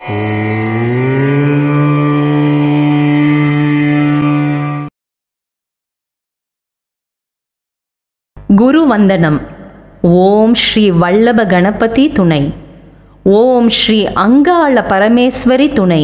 குரு வந்தனம் ஓம் ஸ்ரீ வல்லப கணபதி துணை ஓம் ஸ்ரீ அங்காள பரமேஸ்வரி துணை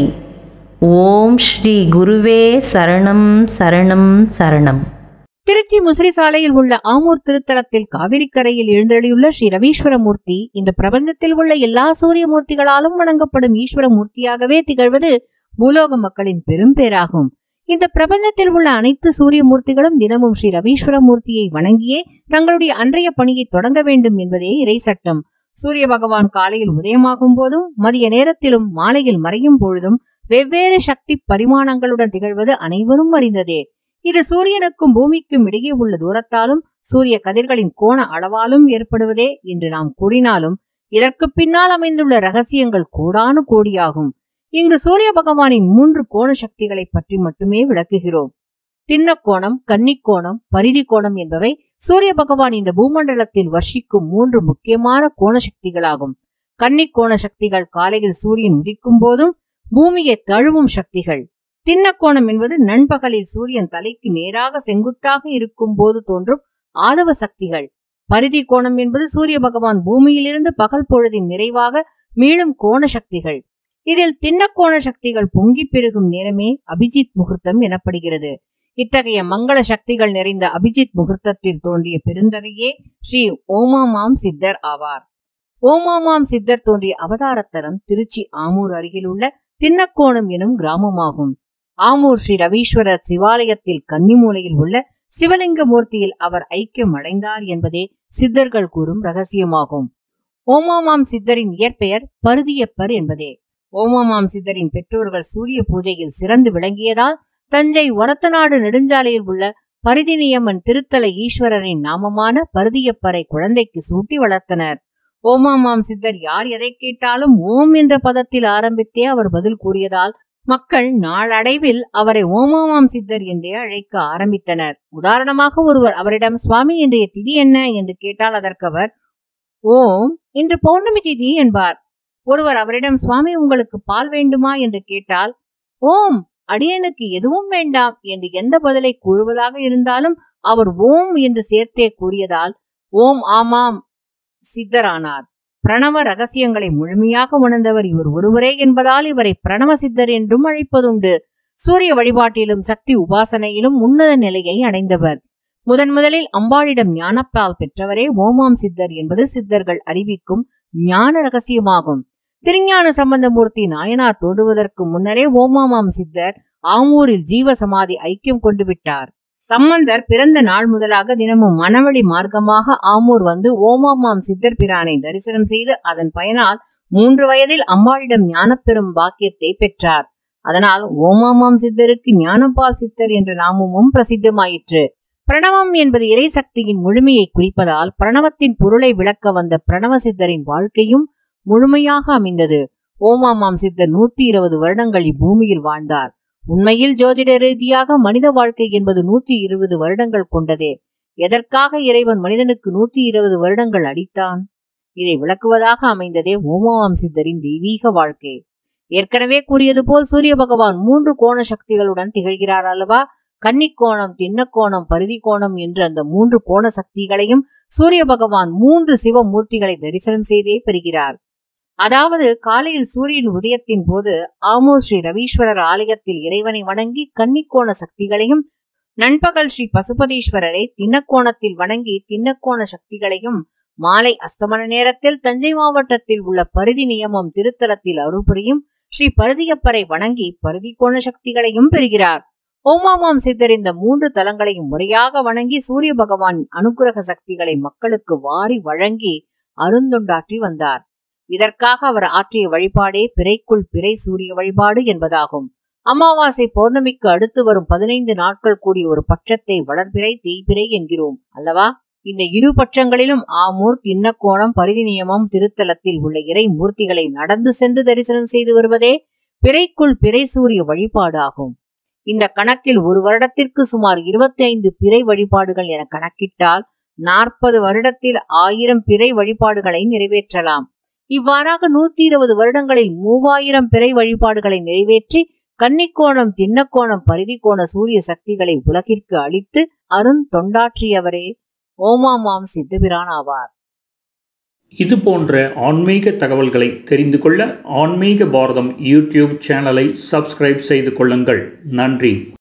ஓம் ஸ்ரீ குருவே சரணம் சரணம் சரணம் திருச்சி முசிறி சாலையில் உள்ள ஆமூர் திருத்தலத்தில் காவிரிக்கரையில் எழுந்தருளியுள்ள ஸ்ரீ ரவீஸ்வரமூர்த்தி இந்த பிரபஞ்சத்தில் உள்ள எல்லா சூரிய மூர்த்திகளாலும் வணங்கப்படும் ஈஸ்வர மூர்த்தியாகவே திகழ்வது பூலோக மக்களின் பெரும் பேராகும் இந்த பிரபஞ்சத்தில் உள்ள அனைத்து சூரிய மூர்த்திகளும் தினமும் ஸ்ரீ ரவீஸ்வரமூர்த்தியை வணங்கியே தங்களுடைய அன்றைய பணியை தொடங்க வேண்டும் என்பதே இறை சட்டம் சூரிய பகவான் காலையில் உதயமாகும் போதும் மதிய நேரத்திலும் மாலையில் மறையும் பொழுதும் வெவ்வேறு சக்தி பரிமாணங்களுடன் திகழ்வது அனைவரும் அறிந்ததே இது சூரியனுக்கும் பூமிக்கும் இடையே உள்ள தூரத்தாலும் சூரிய கதிர்களின் கோண அளவாலும் ஏற்படுவதே என்று நாம் கூறினாலும் இதற்கு பின்னால் அமைந்துள்ள ரகசியங்கள் கோடானு கோடியாகும் இங்கு சூரிய பகவானின் மூன்று கோண சக்திகளை பற்றி மட்டுமே விளக்குகிறோம் திண்ணக்கோணம் கன்னிக்கோணம் பரிதி கோணம் என்பவை சூரிய பகவான் இந்த பூமண்டலத்தில் வர்ஷிக்கும் மூன்று முக்கியமான கோண சக்திகளாகும் கன்னிக்கோண சக்திகள் காலையில் சூரியன் உதிக்கும் போதும் பூமியை தழுவும் சக்திகள் திண்ணக்கோணம் என்பது நண்பகலில் சூரியன் தலைக்கு நேராக செங்குத்தாக இருக்கும் போது தோன்றும் ஆதவ சக்திகள் பரிதி கோணம் என்பது சூரிய பகவான் பூமியிலிருந்து பகல் பொழுதின் நிறைவாக மீளும் கோண சக்திகள் இதில் திண்ணக்கோண சக்திகள் பொங்கி பெருகும் நேரமே அபிஜித் முகூர்த்தம் எனப்படுகிறது இத்தகைய மங்கள சக்திகள் நிறைந்த அபிஜித் முகூர்த்தத்தில் தோன்றிய பெருந்தகையே ஸ்ரீ ஓமாமாம் சித்தர் ஆவார் ஓமாமாம் சித்தர் தோன்றிய அவதாரத்தலம் திருச்சி ஆமூர் அருகில் உள்ள திண்ணக்கோணம் எனும் கிராமமாகும் ஆமூர் ஸ்ரீ ரவீஸ்வரர் சிவாலயத்தில் கன்னிமூலையில் உள்ள சிவலிங்க மூர்த்தியில் அவர் ஐக்கியம் அடைந்தார் என்பதே சித்தர்கள் கூறும் ரகசியமாகும் ஓமாமாம் சித்தரின் இயற்பெயர் பருதியப்பர் என்பதே ஓமாமாம் சித்தரின் பெற்றோர்கள் சூரிய பூஜையில் சிறந்து விளங்கியதால் தஞ்சை ஒரத்தநாடு நெடுஞ்சாலையில் உள்ள பரிதினியம்மன் திருத்தல ஈஸ்வரரின் நாமமான பருதியப்பரை குழந்தைக்கு சூட்டி வளர்த்தனர் ஓமாமாம் சித்தர் யார் எதை கேட்டாலும் ஓம் என்ற பதத்தில் ஆரம்பித்தே அவர் பதில் கூறியதால் மக்கள் நாளடைவில் அவரை ஓமாமாம் சித்தர் என்றே அழைக்க ஆரம்பித்தனர் உதாரணமாக ஒருவர் அவரிடம் சுவாமி இன்றைய திதி என்ன என்று கேட்டால் அதற்கு அவர் ஓம் இன்று பௌர்ணமி திதி என்பார் ஒருவர் அவரிடம் சுவாமி உங்களுக்கு பால் வேண்டுமா என்று கேட்டால் ஓம் அடியனுக்கு எதுவும் வேண்டாம் என்று எந்த பதிலை கூறுவதாக இருந்தாலும் அவர் ஓம் என்று சேர்த்தே கூறியதால் ஓம் ஆமாம் சித்தரானார் பிரணவ ரகசியங்களை முழுமையாக உணர்ந்தவர் இவர் ஒருவரே என்பதால் இவரை பிரணவ சித்தர் என்றும் அழைப்பதுண்டு சூரிய வழிபாட்டிலும் சக்தி உபாசனையிலும் உன்னத நிலையை அடைந்தவர் முதன் முதலில் அம்பாளிடம் ஞானப்பால் பெற்றவரே ஓமாம் சித்தர் என்பது சித்தர்கள் அறிவிக்கும் ஞான ரகசியமாகும் திருஞான சம்பந்தமூர்த்தி நாயனார் தோன்றுவதற்கு முன்னரே ஓமாமாம் சித்தர் ஆமூரில் ஜீவ சமாதி ஐக்கியம் கொண்டு விட்டார் சம்பந்தர் பிறந்த நாள் முதலாக தினமும் மணவழி மார்க்கமாக ஆமூர் வந்து ஓமாமாம் சித்தர் பிரானை தரிசனம் செய்து அதன் பயனால் மூன்று வயதில் அம்பாளிடம் ஞானப்பெறும் பாக்கியத்தை பெற்றார் அதனால் ஓமாமாம் சித்தருக்கு ஞானபால் சித்தர் என்ற நாமமும் பிரசித்தமாயிற்று பிரணவம் என்பது இறை சக்தியின் முழுமையை குறிப்பதால் பிரணவத்தின் பொருளை விளக்க வந்த பிரணவ சித்தரின் வாழ்க்கையும் முழுமையாக அமைந்தது ஓமாமாம் சித்தர் நூத்தி இருபது வருடங்கள் இப்பூமியில் வாழ்ந்தார் உண்மையில் ஜோதிட ரீதியாக மனித வாழ்க்கை என்பது நூத்தி இருபது வருடங்கள் கொண்டதே எதற்காக இறைவன் மனிதனுக்கு நூத்தி இருபது வருடங்கள் அடித்தான் இதை விளக்குவதாக அமைந்ததே ஓமாமாம் சித்தரின் தெய்வீக வாழ்க்கை ஏற்கனவே கூறியது போல் சூரிய பகவான் மூன்று கோண சக்திகளுடன் திகழ்கிறார் அல்லவா கன்னிக்கோணம் திண்ணக்கோணம் பருதி கோணம் என்று அந்த மூன்று கோண சக்திகளையும் சூரிய பகவான் மூன்று சிவ மூர்த்திகளை தரிசனம் செய்தே பெறுகிறார் அதாவது காலையில் சூரியன் உதயத்தின் போது ஆமூர் ஸ்ரீ ரவீஸ்வரர் ஆலயத்தில் இறைவனை வணங்கி கன்னிக்கோண சக்திகளையும் நண்பகல் ஸ்ரீ பசுபதீஸ்வரரை திண்ணக்கோணத்தில் வணங்கி திண்ணக்கோண சக்திகளையும் மாலை அஸ்தமன நேரத்தில் தஞ்சை மாவட்டத்தில் உள்ள பருதி நியமம் திருத்தலத்தில் அருள் புரியும் ஸ்ரீ பருதியப்பரை வணங்கி பருதி கோண சக்திகளையும் பெறுகிறார் ஓமாமாம் சித்தர் இந்த மூன்று தலங்களையும் முறையாக வணங்கி சூரிய பகவான் அனுகிரக சக்திகளை மக்களுக்கு வாரி வழங்கி அருந்தொண்டாற்றி வந்தார் இதற்காக அவர் ஆற்றிய வழிபாடே பிறைக்குள் பிறை சூரிய வழிபாடு என்பதாகும் அமாவாசை பௌர்ணமிக்கு அடுத்து வரும் பதினைந்து நாட்கள் கூடிய ஒரு பட்சத்தை வளர்பிறை தேய்பிறை என்கிறோம் அல்லவா இந்த இரு பட்சங்களிலும் ஆமூர் திண்ணக்கோணம் பரிதி நியமம் திருத்தலத்தில் உள்ள இறை மூர்த்திகளை நடந்து சென்று தரிசனம் செய்து வருவதே பிறைக்குள் பிறை சூரிய வழிபாடு ஆகும் இந்த கணக்கில் ஒரு வருடத்திற்கு சுமார் இருபத்தி ஐந்து பிறை வழிபாடுகள் என கணக்கிட்டால் நாற்பது வருடத்தில் ஆயிரம் பிறை வழிபாடுகளை நிறைவேற்றலாம் இவ்வாறாக நூத்தி இருபது வருடங்களில் மூவாயிரம் பிறை வழிபாடுகளை நிறைவேற்றி கன்னிக்கோணம் தின்னக்கோணம் பரிதிக்கோண சூரிய சக்திகளை உலகிற்கு அளித்து அருந்தொண்டாற்றியவரே ஓமாமாம் சித்துபிரான் ஆவார் இது போன்ற ஆன்மீக தகவல்களை தெரிந்து கொள்ள ஆன்மீக பாரதம் யூடியூப் சேனலை சப்ஸ்கிரைப் செய்து கொள்ளுங்கள் நன்றி